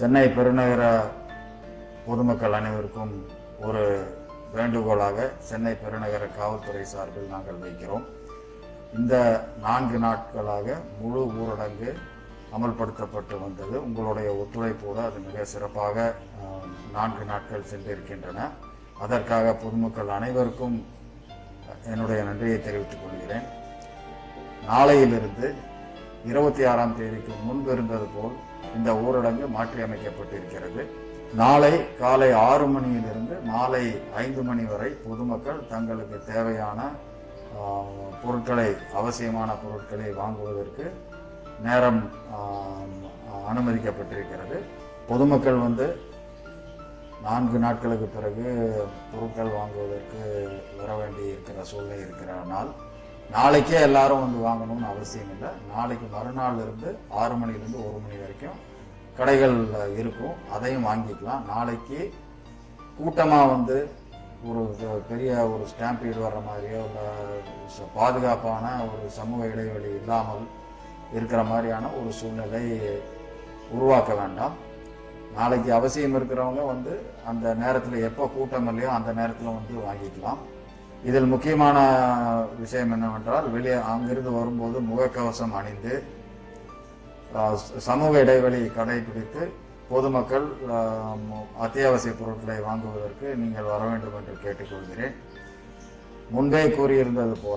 சென்னை பெருநகர பொதுமக்கள் அனைவருக்கும் ஒரு வேண்டுகோளாக சென்னை பெருநகர காவல்துறை சார்பில் நாங்கள் வைக்கிறோம் இந்த நான்கு நாட்களாக முழு ஊரடங்கு அமல்படுத்தப்பட்டு வந்தது உங்களுடைய ஒத்துழைப்போடு அது மிக சிறப்பாக அஹ், நான்கு நாட்கள் சென்றிருக்கின்றன அதற்காக பொதுமக்கள் அனைவருக்கும் என்னுடைய நன்றியை தெரிவித்துக் கொள்கிறேன் நாளையிலிருந்து இருபத்தி ஆறாம் தேதிக்கு முன்பு இருந்தது போல் இந்த ஊரடங்கு மாற்றியமைக்கப்பட்டிருக்கிறது நாளை காலை ஆறு மணியிலிருந்து மாலை ஐந்து மணி வரை பொதுமக்கள் தங்களுக்கு தேவையான ஆஹ், பொருட்களை அவசியமான பொருட்களை வாங்குவதற்கு நேரம் ஆஹ், அனுமதிக்கப்பட்டிருக்கிறது பொதுமக்கள் வந்து நான்கு நாட்களுக்கு பிறகு பொருட்கள் வாங்குவதற்கு வர வேண்டி இருக்கிற சூழ்நிலை இருக்கிறனால் நாளைக்கே எல்லாரும் வந்து வாங்கணும்னு அவசியம் இல்லை நாளைக்கு மறுநாள் இருந்து ஆறு மணிலேருந்து ஒரு மணி வரைக்கும் கடைகள் இருக்கும் அதையும் வாங்கிக்கலாம் நாளைக்கு கூட்டமாக வந்து ஒரு பெரிய ஒரு ஸ்டாம்பீடு வர்ற மாதிரியோ இல்லை பாதுகாப்பான ஒரு சமூக இடைவெளி இல்லாமல் இருக்கிற மாதிரியான ஒரு சூழ்நிலை உருவாக்க வேண்டாம் நாளைக்கு அவசியம் இருக்கிறவங்க வந்து அந்த நேரத்தில் எப்போ கூட்டம் இல்லையோ அந்த நேரத்தில் வந்து வாங்கிக்கலாம் இதில் முக்கியமான விஷயம் என்னவென்றால் வெளியே அங்கிருந்து வரும்போது முகக்கவசம் அணிந்து ஆஹ், சமூக இடைவெளி கடைபிடித்து பொதுமக்கள் ஆஹ், அத்தியாவசிய பொருட்களை வாங்குவதற்கு நீங்கள் வர வேண்டும் என்று கேட்டுக்கொள்கிறேன் முன்பே கூறியிருந்தது போல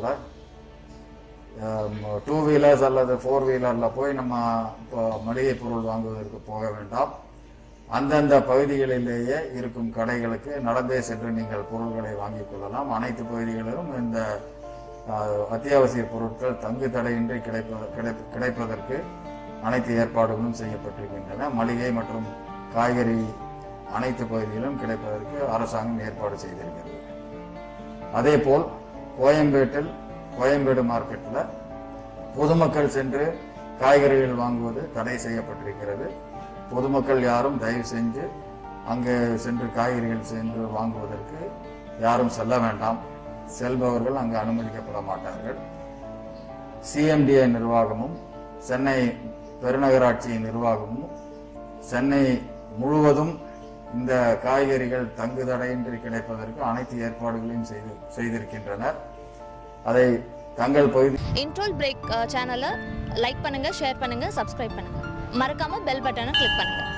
டூ வீலர்ஸ் அல்லது ஃபோர் வீலரில் போய் நம்ம இப்போ மளிகை பொருள் வாங்குவதற்கு போக வேண்டாம் அந்தந்த பகுதிகளிலேயே இருக்கும் கடைகளுக்கு நடந்தே சென்று நீங்கள் பொருட்களை வாங்கிக் கொள்ளலாம் அனைத்து பகுதிகளிலும் இந்த ஆஹ், அத்தியாவசிய பொருட்கள் தங்கு தடையின்றி கிடைப்ப கிடைப்ப- கிடைப்பதற்கு அனைத்து ஏற்பாடுகளும் செய்யப்பட்டிருக்கின்றன மளிகை மற்றும் காய்கறி அனைத்து பகுதியிலும் கிடைப்பதற்கு அரசாங்கம் ஏற்பாடு செய்திருக்கிறது அதேபோல் கோயம்பேட்டில் கோயம்பேடு மார்க்கெட்டில் பொதுமக்கள் சென்று காய்கறிகள் வாங்குவது தடை செய்யப்பட்டிருக்கிறது பொதுமக்கள் யாரும் தயவு செஞ்சு அங்கே சென்று காய்கறிகள் சென்று வாங்குவதற்கு யாரும் செல்ல வேண்டாம் செல்பவர்கள் அங்கு அனுமதிக்கப்பட மாட்டார்கள் சிஎம்டிஏ நிர்வாகமும் சென்னை பெருநகராட்சி நிர்வாகமும் சென்னை முழுவதும் இந்த காய்கறிகள் தங்கு தடையின்றி கிடைப்பதற்கு அனைத்து ஏற்பாடுகளையும் செய்து செய்திருக்கின்றனர் அதை தங்கள் பகுதி இன்ட்ரோல் பிரேக் சேனலை லைக் பண்ணுங்க ஷேர் பண்ணுங்க சப்ஸ்கிரைப் பண்ணுங்க மறக்காம பெல் பட்டனை கிளிக் பண்ணுங்க